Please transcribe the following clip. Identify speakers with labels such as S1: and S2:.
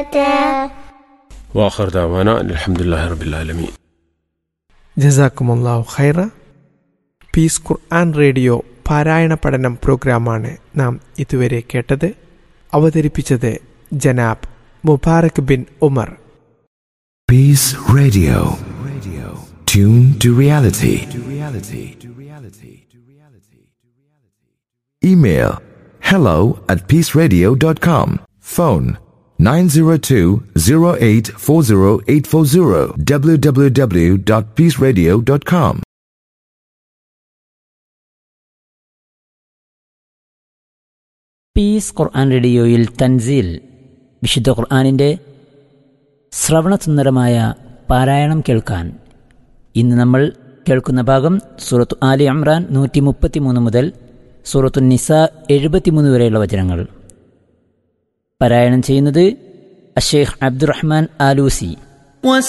S1: واخر دعوانا أن الحمد لله رب العالمين
S2: ജസാക്കുമുല്ലാഹു ഖൈറ പീസ് ഖുർആൻ റേഡിയോ പാരായണ പഠനം പ്രോഗ്രാമാണ് നാം ഇതുവരെ കേട്ടത് അവതരിപ്പിച്ചത് ജനാബ് Mubarak bin Umar
S3: Peace Radio. Radio. Tune to reality. To reality. To reality. To reality. Email hello at peaceradio.com. Phone 902-0840840 www.peaceradio.com.
S4: Peace Quran റേഡിയോയിൽ തൻസീൽ വിശുദ്ധ ഖുർആാനിൻ്റെ ശ്രവണസുന്ദരമായ പാരായണം കേൾക്കാൻ ഇന്ന് നമ്മൾ കേൾക്കുന്ന ഭാഗം സൂറത്ത് ആലി ഇമ്രാൻ നൂറ്റി മുപ്പത്തി മൂന്ന് മുതൽ സൂറത്തു നിസ എഴുപത്തിമൂന്ന് വരെയുള്ള വചനങ്ങൾ പാരായണം ചെയ്യുന്നത് അഷേഖ് അബ്ദുറഹ്മാൻ ആലൂസി